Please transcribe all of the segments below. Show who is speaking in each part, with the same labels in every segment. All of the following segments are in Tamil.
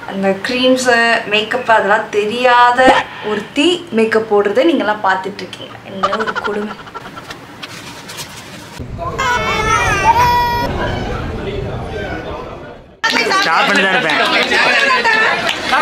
Speaker 1: அந்த க்ரீம்ஸு மேக்கப் அதெல்லாம் தெரியாத ஒருத்தி மேக்கப் போடுறதை நீங்கள்லாம் பார்த்துட்டு இருக்கீங்க என்ன ஒரு கொடுமை
Speaker 2: ஸ்டாப் பண்ணி தான் இருப்பேன்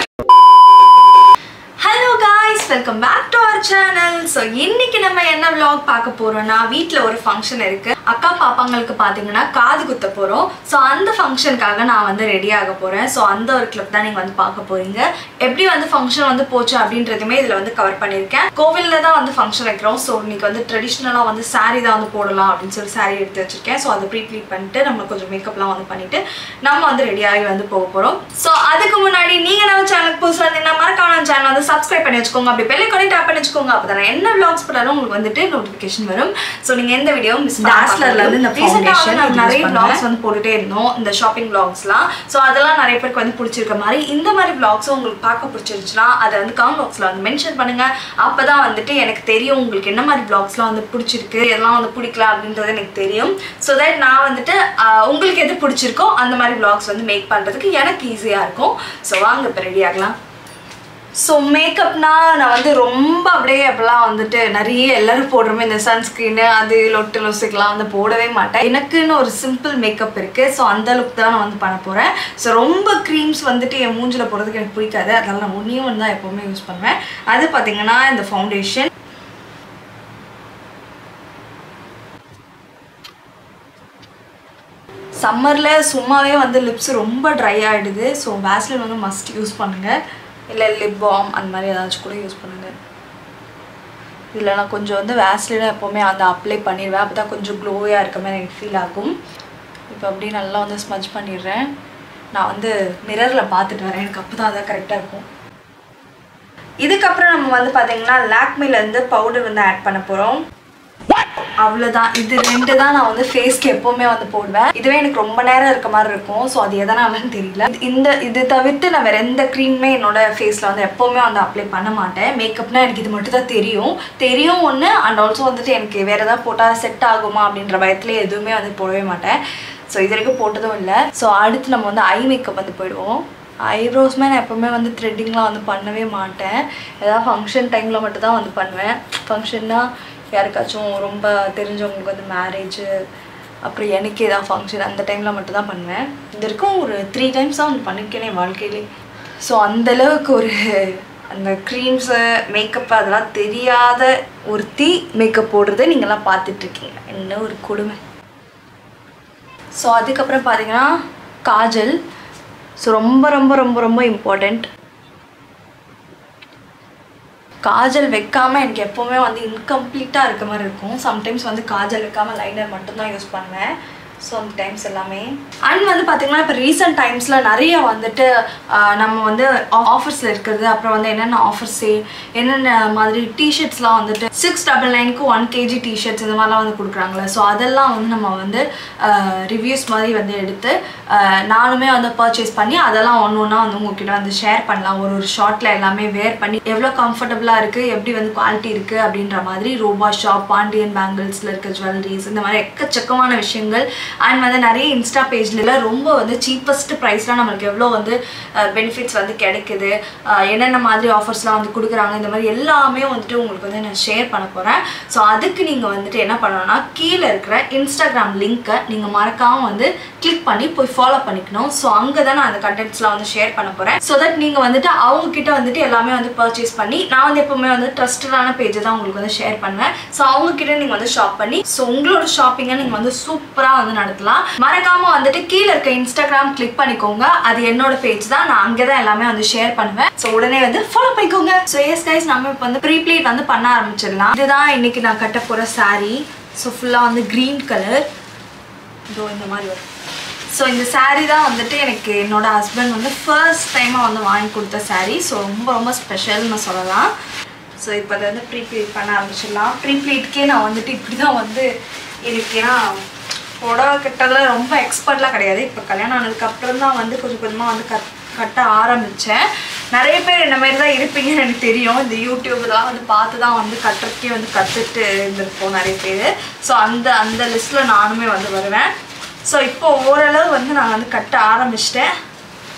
Speaker 1: hello guys welcome back to our channel so இன்னைக்கு நம்ம என்ன vlog பார்க்க போறோம்னா வீட்டில் ஒரு ஃபங்க்ஷன் இருக்கு அக்கா பாப்பாங்களுக்கு பார்த்தீங்கன்னா காது குத்த போகிறோம் ஸோ அந்த ஃபங்க்ஷனுக்காக நான் வந்து ரெடி ஆக போகிறேன் ஸோ அந்த ஒரு கிளிப் தான் நீங்கள் வந்து பார்க்க போறீங்க எப்படி வந்து ஃபங்க்ஷன் வந்து போச்சு அப்படின்றதுமே இதில் வந்து கவர் பண்ணியிருக்கேன் கோவிலில் தான் வந்து ஃபங்க்ஷன் வைக்கிறோம் ஸோ இன்னைக்கு வந்து ட்ரெடிஷ்னலாக வந்து saree தான் வந்து போடலாம் அப்படின்னு சொல்லி saree எடுத்து வச்சிருக்கேன் ஸோ அதை ப்ரீ ப்ளீட் பண்ணிட்டு நம்ம கொஞ்சம் மேக்கப்லாம் வந்து பண்ணிட்டு நம்ம வந்து ரெடியாகி வந்து போக போகிறோம் ஸோ அதுக்கு முன்னாடி நீங்கள் நம்ம சேனலுக்கு புதுசாக இருந்தீங்கன்னா மறக்காம நம்ம சேனல் வந்து சப்ஸ்கிரைப் பண்ணி வச்சுக்கோங்க அப்படி பெல்லை கொண்டு டேப் பண்ணி வச்சுக்கோங்க அப்போ தான் என்ன vlogs போட்டாலும் உங்களுக்கு வந்துட்டு நோட்டிஃபிகேஷன் வரும் ஸோ நீங்கள் எந்த வீடியோ மிஸ்
Speaker 3: Dazzlerல இருந்து இந்த foundation
Speaker 1: நம்ம
Speaker 3: use
Speaker 1: நிறைய
Speaker 3: பண்ணுவேன்.
Speaker 1: vlogs வந்து போட்டுட்டே இருந்தோம் இந்த ஷாப்பிங் vlogsலாம் ஸோ அதெல்லாம் நிறைய பேருக்கு வந்து பிடிச்சிருக்க மாதிரி இந்த மாதிரி vlogs உங்களுக்கு பார்க்க பிடிச்சிருச்சுன்னா அதை வந்து கமெண்ட் பாக்ஸில் வந்து மென்ஷன் பண்ணுங்க அப்போ தான் வந்துட்டு எனக்கு தெரியும் உங்களுக்கு என்ன மாதிரி vlogsலாம் வந்து பிடிச்சிருக்கு எதெல்லாம் வந்து பிடிக்கல அப்படின்றது எனக்கு தெரியும் ஸோ தட் நான் வந்துட்டு ஆஹ், உங்களுக்கு எது பிடிச்சிருக்கோ அந்த மாதிரி vlogs வந்து மேக் பண்ணுறதுக்கு எனக்கு ஈஸியாக இருக்கும் ஸோ வாங்க இப்போ ரெடி ஆகலாம் ஸோ மேக்கப்னா நான் வந்து ரொம்ப அப்படியே அப்பெல்லாம் வந்துட்டு நிறைய எல்லாரும் போடுறோமே இந்த சன்ஸ்க்ரீனு அது லொட்டு லொசுக்கெலாம் வந்து போடவே மாட்டேன் எனக்குன்னு ஒரு சிம்பிள் மேக்கப் இருக்குது ஸோ அந்த லுக் தான் நான் வந்து பண்ண போகிறேன் ஸோ ரொம்ப க்ரீம்ஸ் வந்துட்டு என் மூஞ்சில் போடுறதுக்கு எனக்கு பிடிக்காது அதனால நான் ஒன்றே ஒன்று தான் எப்போவுமே யூஸ் பண்ணுவேன் அது பார்த்தீங்கன்னா இந்த ஃபவுண்டேஷன் சம்மரில் சும்மாவே வந்து லிப்ஸ் ரொம்ப ட்ரை ஆகிடுது ஸோ வேஸ்லின் வந்து மஸ்ட் யூஸ் பண்ணுங்கள் இல்லை லிப் பாம் அந்த மாதிரி ஏதாச்சும் கூட யூஸ் பண்ணுங்கள் இதில் நான் கொஞ்சம் வந்து வேஸ்லினாக எப்போவுமே அந்த அப்ளை பண்ணிடுவேன் அப்போ தான் கொஞ்சம் க்ளோயாக இருக்க மாதிரி எனக்கு ஃபீல் ஆகும் இப்போ அப்படியே நல்லா வந்து ஸ்மஜ் பண்ணிடுறேன் நான் வந்து மிரரில் பார்த்துட்டு வரேன் எனக்கு அப்போ தான் அதான் கரெக்டாக இருக்கும் இதுக்கப்புறம் நம்ம வந்து பார்த்தீங்கன்னா லாக்மிலேருந்து பவுடர் வந்து ஆட் பண்ண போகிறோம் அவ்வளோதான் இது ரெண்டு தான் நான் வந்து ஃபேஸ்க்கு எப்போவுமே வந்து போடுவேன் இதுவே எனக்கு ரொம்ப நேரம் இருக்க மாதிரி இருக்கும் ஸோ அது எதனாலன்னு தெரியல இந்த இது தவிர்த்து நான் வேற எந்த க்ரீமுமே என்னோட ஃபேஸில் வந்து எப்போவுமே வந்து அப்ளை பண்ண மாட்டேன் மேக்கப்னா எனக்கு இது மட்டும் தான் தெரியும் தெரியும் ஒன்று அண்ட் ஆல்சோ வந்துட்டு எனக்கு வேறு ஏதாவது போட்டால் செட் ஆகுமா அப்படின்ற பயத்துல எதுவுமே வந்து போடவே மாட்டேன் ஸோ இது வரைக்கும் போட்டதும் இல்லை ஸோ அடுத்து நம்ம வந்து ஐ மேக்கப் வந்து போயிடுவோம் ஐப்ரோஸ்மே நான் எப்போவுமே வந்து த்ரெட்டிங்லாம் வந்து பண்ணவே மாட்டேன் ஏதாவது ஃபங்க்ஷன் டைமில் மட்டும் தான் வந்து பண்ணுவேன் ஃபங்க்ஷன்னா யாருக்காச்சும் ரொம்ப தெரிஞ்சவங்களுக்கு வந்து மேரேஜு அப்புறம் எனக்கு ஏதாவது ஃபங்க்ஷன் அந்த டைமில் மட்டும் தான் பண்ணுவேன் இது வரைக்கும் ஒரு த்ரீ டைம்ஸ் தான் வந்து பண்ணியிருக்கேன் என் வாழ்க்கையிலே ஸோ அந்தளவுக்கு ஒரு அந்த க்ரீம்ஸு மேக்கப் அதெல்லாம் தெரியாத ஒருத்தி மேக்கப் போடுறதை நீங்கள்லாம் பார்த்துட்ருக்கீங்க என்ன ஒரு கொடுமை ஸோ அதுக்கப்புறம் பார்த்தீங்கன்னா காஜல் ஸோ ரொம்ப ரொம்ப ரொம்ப ரொம்ப இம்பார்ட்டண்ட் காஜல் வைக்காம எனக்கு எப்போவுமே வந்து இன்கம்ப்ளீட்டாக இருக்க மாதிரி இருக்கும் சம்டைம்ஸ் வந்து காஜல் வைக்காம லைனர் மட்டும்தான் யூஸ் பண்ணுவேன் ஸோ அந்த டைம்ஸ் எல்லாமே அண்ட் வந்து பார்த்தீங்கன்னா இப்போ ரீசெண்ட் டைம்ஸில் நிறைய வந்துட்டு ஆஹ், நம்ம வந்து ஆஃபர்ஸில் இருக்கிறது அப்புறம் வந்து என்னென்ன ஆஃபர்ஸ் என்னென்ன மாதிரி டிஷர்ட்ஸ்லாம் வந்துட்டு சிக்ஸ் டபுள் நைனுக்கு ஒன் கேஜி டிஷர்ட்ஸ் இந்த மாதிரிலாம் வந்து கொடுக்குறாங்களே ஸோ அதெல்லாம் வந்து நம்ம வந்து ரிவ்யூஸ் மாதிரி வந்து எடுத்து ஆஹ், நானுமே வந்து பர்ச்சேஸ் பண்ணி அதெல்லாம் ஒன்று ஒன்றா வந்து உங்ககிட்ட வந்து ஷேர் பண்ணலாம் ஒரு ஒரு ஷார்ட்டில் எல்லாமே வேர் பண்ணி எவ்வளோ கம்ஃபர்டபுளாக இருக்குது எப்படி வந்து குவாலிட்டி இருக்குது அப்படின்ற மாதிரி ரோபா ஷாப் பாண்டியன் பேங்கிள்ஸில் இருக்க ஜுவல்லரிஸ் இந்த மாதிரி எக்கச்சக்கமான விஷயங்கள் அண்ட் வந்து நிறைய இன்ஸ்டா பேஜ்ல ரொம்ப வந்து சீப்பஸ்ட் ப்ரைஸ்லாம் நம்மளுக்கு எவ்வளோ வந்து பெனிஃபிட்ஸ் வந்து கிடைக்குது அஹ் என்னென்ன மாதிரி ஆஃபர்ஸ்லாம் வந்து கொடுக்குறாங்க இந்த மாதிரி எல்லாமே வந்துட்டு உங்களுக்கு வந்து நான் ஷேர் பண்ண போகிறேன் ஸோ அதுக்கு நீங்கள் வந்துட்டு என்ன பண்ணணும்னா கீழே இருக்கிற இன்ஸ்டாகிராம் லிங்க்கை நீங்கள் மறக்காமல் வந்து கிளிக் பண்ணி போய் ஃபாலோ பண்ணிக்கணும் ஸோ அங்கே தான் நான் அந்த கண்டென்ட்ஸ்லாம் வந்து ஷேர் பண்ண போகிறேன் ஸோ தட் நீங்கள் வந்துட்டு அவங்க கிட்ட வந்துட்டு எல்லாமே வந்து பர்ச்சேஸ் பண்ணி நான் வந்து எப்பவுமே வந்து ட்ரஸ்டடான பேஜை தான் உங்களுக்கு வந்து ஷேர் பண்ணுவேன் ஸோ அவங்க கிட்ட நீங்கள் வந்து ஷாப் பண்ணி ஸோ உங்களோட ஷாப்பிங்கை நீங்கள் வந்து சூப்பராக வந்து நடத்தலாம் மறக்காம வந்துட்டு கீழே இருக்க இன்ஸ்டாகிராம் கிளிக் பண்ணிக்கோங்க அது என்னோட பேஜ் தான் நான் அங்கே தான் எல்லாமே வந்து ஷேர் பண்ணுவேன் ஸோ உடனே வந்து ஃபாலோ பண்ணிக்கோங்க ஸோ எஸ் கைஸ் நம்ம இப்போ வந்து ப்ரீப்ளீட் வந்து பண்ண ஆரம்பிச்சிடலாம் இதுதான் இன்னைக்கு நான் கட்ட போகிற saree ஸோ ஃபுல்லாக வந்து க்ரீன் கலர் இதோ இந்த மாதிரி வரும் ஸோ இந்த saree தான் வந்துட்டு எனக்கு என்னோட ஹஸ்பண்ட் வந்து ஃபர்ஸ்ட் டைமாக வந்து வாங்கி கொடுத்த saree ஸோ ரொம்ப ரொம்ப ஸ்பெஷல்னு சொல்லலாம் ஸோ இப்போ அதை வந்து ப்ரீப்ளீட் பண்ண ஆரம்பிச்சிடலாம் ப்ரீப்ளீட்கே நான் வந்துட்டு இப்படி தான் வந்து இருக்கேன்னா புடவை கட்டல ரொம்ப எக்ஸ்பர்ட்லாம் கிடையாது இப்போ கல்யாணம் ஆனதுக்கப்புறம் தான் வந்து கொஞ்சம் கொஞ்சமாக வந்து கட் கட்ட ஆரம்பித்தேன் நிறைய பேர் என்ன மாதிரி தான் இருப்பீங்கன்னு எனக்கு தெரியும் இந்த யூடியூப்லாம் வந்து பார்த்து தான் வந்து கட்டுறதுக்கே வந்து கற்றுட்டு இருந்திருப்போம் நிறைய பேர் ஸோ அந்த அந்த லிஸ்ட்டில் நானுமே வந்து வருவேன் ஸோ இப்போ ஓரளவு வந்து நான் வந்து கட்ட ஆரம்பிச்சிட்டேன்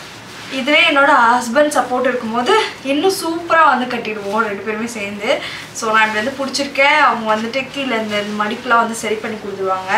Speaker 1: இதுவே என்னோட ஹஸ்பண்ட் சப்போர்ட் இருக்கும்போது இன்னும் சூப்பராக வந்து கட்டிடுவோம் ரெண்டு பேருமே சேர்ந்து ஸோ நான் இப்படி வந்து பிடிச்சிருக்கேன் அவங்க வந்துட்டு கீழே இந்த மடிப்புலாம் வந்து சரி பண்ணி கொடுத்துருவாங்க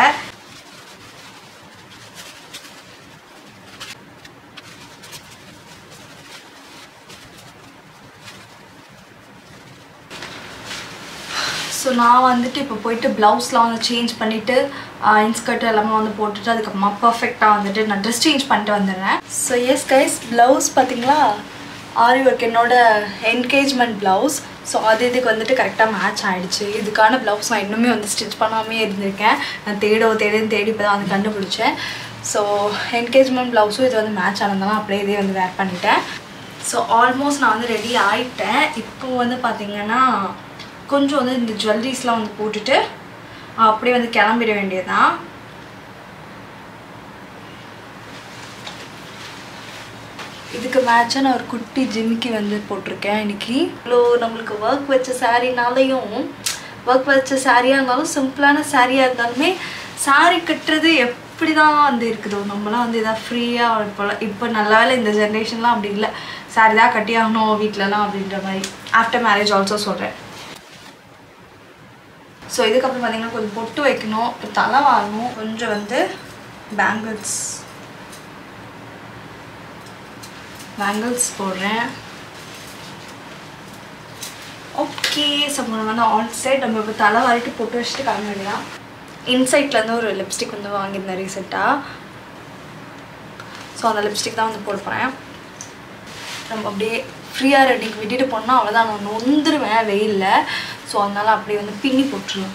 Speaker 1: ஸோ நான் வந்துட்டு இப்போ போயிட்டு ப்ளவுஸ்லாம் வந்து சேஞ்ச் பண்ணிவிட்டு இன்ஸ்கர்ட் எல்லாமே வந்து போட்டுட்டு அதுக்கப்புறமா பர்ஃபெக்டாக வந்துட்டு நான் ட்ரெஸ் சேஞ்ச் பண்ணிட்டு வந்துடுறேன் ஸோ எஸ் கைஸ் ப்ளவுஸ் பார்த்தீங்களா ஆரி ஒர்க் என்னோட என்கேஜ்மெண்ட் ப்ளவுஸ் ஸோ அது இதுக்கு வந்துட்டு கரெக்டாக மேட்ச் ஆகிடுச்சு இதுக்கான ப்ளவுஸ் நான் இன்னுமே வந்து ஸ்டிச் பண்ணாமே இருந்திருக்கேன் நான் தேடோ தேடுன்னு தேடி இப்போ தான் வந்து கண்டுபிடிச்சேன் ஸோ என்கேஜ்மெண்ட் ப்ளவுஸும் இது வந்து மேட்ச் ஆனதுனால அப்படியே இதே வந்து வேர் பண்ணிட்டேன் ஸோ ஆல்மோஸ்ட் நான் வந்து ரெடி ஆகிட்டேன் இப்போ வந்து பார்த்தீங்கன்னா கொஞ்சம் வந்து இந்த ஜுவல்லரிஸ்லாம் வந்து போட்டுட்டு அப்படியே வந்து கிளம்பிட வேண்டியதுதான் இதுக்கு மேட்சாக நான் ஒரு குட்டி ஜிமிக்கி வந்து போட்டிருக்கேன் இன்னைக்கு இவ்வளோ நம்மளுக்கு ஒர்க் வச்ச சாரீனாலையும் ஒர்க் வச்ச சாரியாக இருந்தாலும் சிம்பிளான சாரியாக இருந்தாலுமே சாரி கட்டுறது எப்படி தான் வந்து இருக்குதோ நம்மலாம் வந்து இதாக ஃப்ரீயாக இப்போலாம் இப்போ நல்ல வேளை இந்த ஜென்ரேஷன்லாம் அப்படி இல்லை சாரி தான் கட்டி ஆகணும் வீட்டிலலாம் அப்படின்ற மாதிரி ஆஃப்டர் மேரேஜ் ஆல்சோ சொல்கிறேன் ஸோ இதுக்கப்புறம் பார்த்தீங்கன்னா கொஞ்சம் பொட்டு வைக்கணும் தலை வாங்கணும் கொஞ்சம் வந்து பேங்கிள்ஸ் பேங்கிள்ஸ் போடுறேன் ஓகே ஸோ நம்ம வந்து ஆல் சைட் நம்ம இப்போ தலை வரைக்கும் பொட்டு வச்சுட்டு கிளம்ப வேண்டியதான் இன்சைட்லேருந்து ஒரு லிப்ஸ்டிக் வந்து வாங்கியிருந்தேன் ரீசெண்டாக ஸோ அந்த லிப்ஸ்டிக் தான் வந்து போட போகிறேன் நம்ம அப்படியே ஃப்ரீயாக ரெடிக்கு விட்டுட்டு போனால் அவ்வளோதான் நான் நொந்துருவேன் வெயிலில் ஸோ அதனால அப்படியே வந்து பின்னி போட்டுருவேன்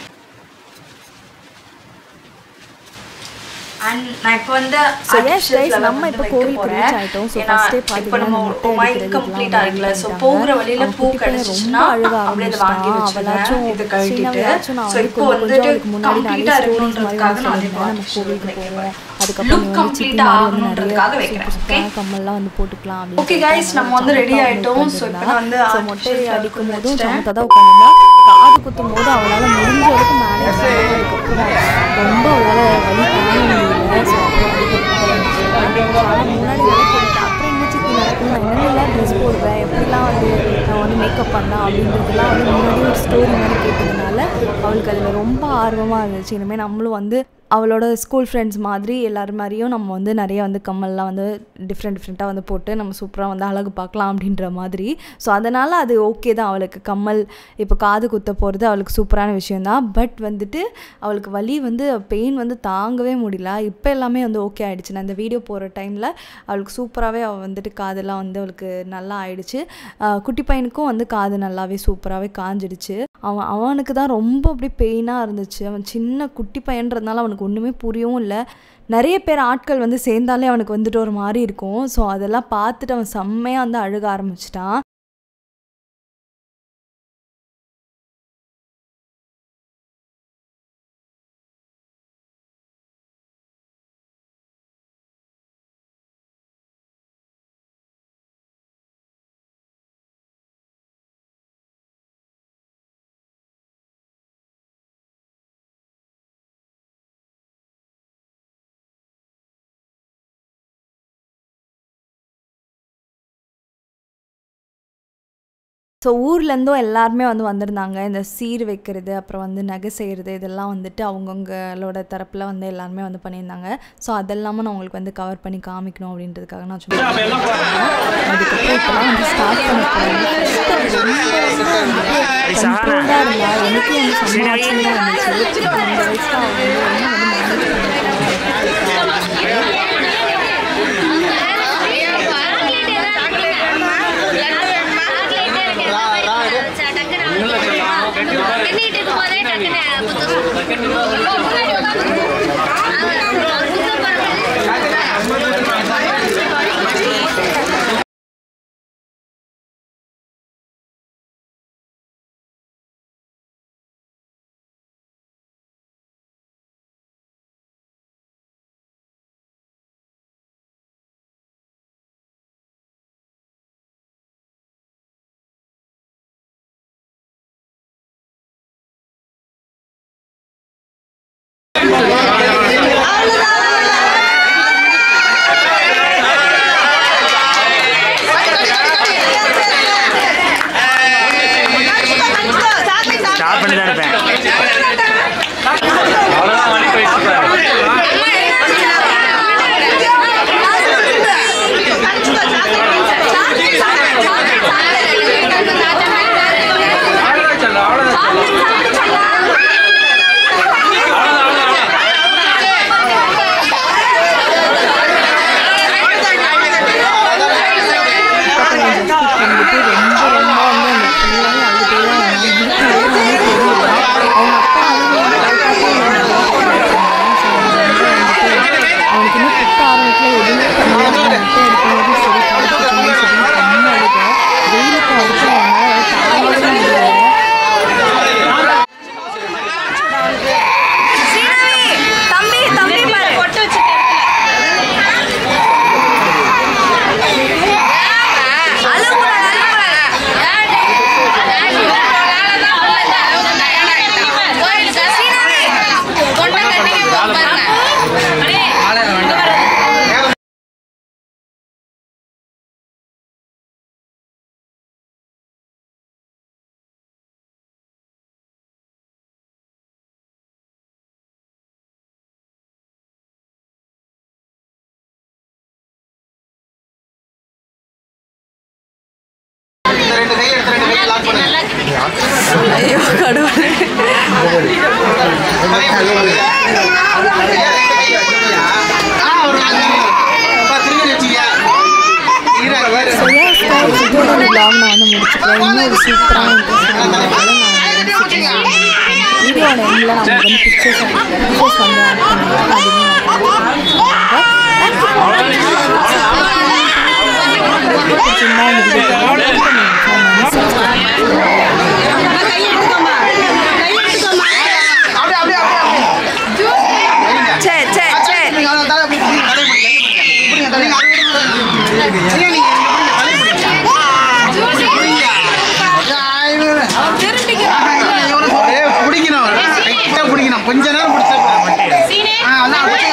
Speaker 1: அண்ட் நான் இப்போ வந்து
Speaker 3: So, yes,
Speaker 1: artificial
Speaker 3: guys,
Speaker 1: flower
Speaker 3: நம்ம
Speaker 1: வந்து
Speaker 3: இப்போ
Speaker 1: வைக்க
Speaker 3: கோவிலுக்கு
Speaker 1: போறேன்.
Speaker 3: reach ஆயிட்டோம். So,
Speaker 1: ஏன்னா,
Speaker 3: first day
Speaker 1: இப்போ
Speaker 3: பாத்தீங்கன்னா
Speaker 1: நம்ம
Speaker 3: முட்டை
Speaker 1: ஒரு mind
Speaker 3: அடிக்கிறது
Speaker 1: complete
Speaker 3: இதெல்லாம்
Speaker 1: ஆகல. So,
Speaker 3: பண்ணிட்டாங்க.
Speaker 1: போகிற வழியில
Speaker 3: அவங்க
Speaker 1: பூ
Speaker 3: குட்டி பையன்
Speaker 1: கிடைச்சிச்சுன்னா
Speaker 3: ரொம்ப அழுக
Speaker 1: அப்படியே அதை வாங்கி
Speaker 3: ஆரம்பிச்சிட்டான்.
Speaker 1: வச்சிருவேன்.
Speaker 3: அவளாச்சும்
Speaker 1: இதை
Speaker 3: சின்ன
Speaker 1: கழட்டிட்டு.
Speaker 3: அவளாச்சும் நான்
Speaker 1: So,
Speaker 3: வந்து
Speaker 1: இப்போ
Speaker 3: கொஞ்சம்
Speaker 1: வந்துட்டு
Speaker 3: அவளுக்கு முன்னாடி நிறைய
Speaker 1: complete ஆ
Speaker 3: stories மாதிரி
Speaker 1: இருக்கணுன்றதுக்காக
Speaker 3: வந்து
Speaker 1: நான் அதை
Speaker 3: சொல்லியிருந்தேன். நம்ம
Speaker 1: artificial
Speaker 3: கோவிலுக்கு
Speaker 1: வைக்கிறேன்.
Speaker 3: போவோம்.
Speaker 1: Look
Speaker 3: அதுக்கப்புறம் நீ வந்து
Speaker 1: complete
Speaker 3: சித்தி மாதிரி வந்து
Speaker 1: ஆகணுன்றதுக்காக
Speaker 3: நிறைய
Speaker 1: வைக்கிறேன்.
Speaker 3: super
Speaker 1: Okay?
Speaker 3: super கம்மல்லாம் வந்து போட்டுக்கலாம் அப்படின்னு
Speaker 1: Okay, guys, நம்ம வந்து ready ஆயிட்டோம். So, இப்போ நான் வந்து
Speaker 3: So,
Speaker 1: artificial
Speaker 3: மொட்டை
Speaker 1: flower
Speaker 3: அடிக்கும் போதும்
Speaker 1: வச்சிட்டேன்.
Speaker 3: சமத்தா தான் உட்காந்துருந்தா காது குத்தும் போது அவளால் முடிஞ்ச வரைக்கும் மேனேஜ் பண்ணி அதுக்கப்புறம் ரொம்ப அவளால் வலி தாங்க முடியல ஸோ அப்புறம் வந்து ஆனால் முன்னாடி வேலை போட்டுட்டேன் அப்புறம் என்ன சித்தி நடக்கும் நான் என்னென்னலாம் ட்ரெஸ் போடுவேன் எப்படிலாம் வந்து நான் வந்து மேக்கப் பண்ணேன் அப்படின்றதுலாம் வந்து முன்னாடி ஒரு ஸ்டோரி மாதிரி கேட்டதுனால அவளுக்கு அதில் ரொம்ப ஆர்வமாக இருந்துச்சு இனிமேல் நம்மளும் வந்து அவளோட ஸ்கூல் ஃப்ரெண்ட்ஸ் மாதிரி எல்லாரும் மாதிரியும் நம்ம வந்து நிறைய வந்து கம்மல்லாம் வந்து டிஃப்ரெண்ட் டிஃப்ரெண்ட்டாக வந்து போட்டு நம்ம சூப்பராக வந்து அழகு பார்க்கலாம் அப்படின்ற மாதிரி ஸோ அதனால் அது ஓகே தான் அவளுக்கு கம்மல் இப்போ காது குத்த போகிறது அவளுக்கு சூப்பரான விஷயந்தான் பட் வந்துட்டு அவளுக்கு வலி வந்து பெயின் வந்து தாங்கவே முடியல இப்போ எல்லாமே வந்து ஓகே ஆயிடுச்சு நான் இந்த வீடியோ போகிற டைமில் அவளுக்கு சூப்பராகவே அவள் வந்துட்டு காதெல்லாம் வந்து அவளுக்கு நல்லா ஆயிடுச்சு ஆஹ் குட்டி பையனுக்கும் வந்து காது நல்லாவே சூப்பராகவே காஞ்சிடுச்சு அவன் அவனுக்கு தான் ரொம்ப அப்படி பெயினாக இருந்துச்சு அவன் சின்ன குட்டி பையன்றதுனால அவனுக்கு ஒன்றுமே புரியவும் இல்லை நிறைய பேர் ஆட்கள் வந்து சேர்ந்தாலே அவனுக்கு வந்துட்டு ஒரு மாதிரி இருக்கும் ஸோ அதெல்லாம் பார்த்துட்டு அவன் செம்மையாக வந்து அழுக ஆரம்பிச்சிட்டான் ஸோ ஊர்லேருந்தும் எல்லாருமே வந்து வந்திருந்தாங்க இந்த சீர் வைக்கிறது அப்புறம் வந்து நகை செய்கிறது இதெல்லாம் வந்துட்டு அவங்கவுங்களோட தரப்பில் வந்து எல்லாருமே வந்து பண்ணியிருந்தாங்க ஸோ அதெல்லாமல் நான் உங்களுக்கு வந்து கவர் பண்ணி காமிக்கணும் அப்படின்றதுக்காக நான் சும்மா அதுக்கப்புறம் இப்போலாம் வந்து ஸ்டார்ட் பண்ண கண்ட்ரோல்டாக இருந்தா எனக்கும் வந்து செம்ம ஆச்சரியமாக இருந்துச்சு இந்த வயசுல அவ வந்து ரொம்ப வந்து மேனேஜ்
Speaker 4: எண்ணிட்டு இருக்கும்போதே டக்குன்னு குத்து
Speaker 3: ஐயோ கடவுளே சரியா ஸ்டைல் இதோட ஒரு vlog நான் வந்து முடிச்சுக்கிறேன் இன்னொரு சூப்பரான இன்ட்ரெஸ்டிங் வீடியோட எண்டில் நான் உங்களுக்கு வந்து பிக்சர்ஸ் பிக்சர்ஸ் வந்து ஆட் சே சே சே
Speaker 5: பிடிக்கணும் டைட்டா பிடிக்கணும் கொஞ்ச நேரம் பிடிச்சா போதும். ஆ, அதான்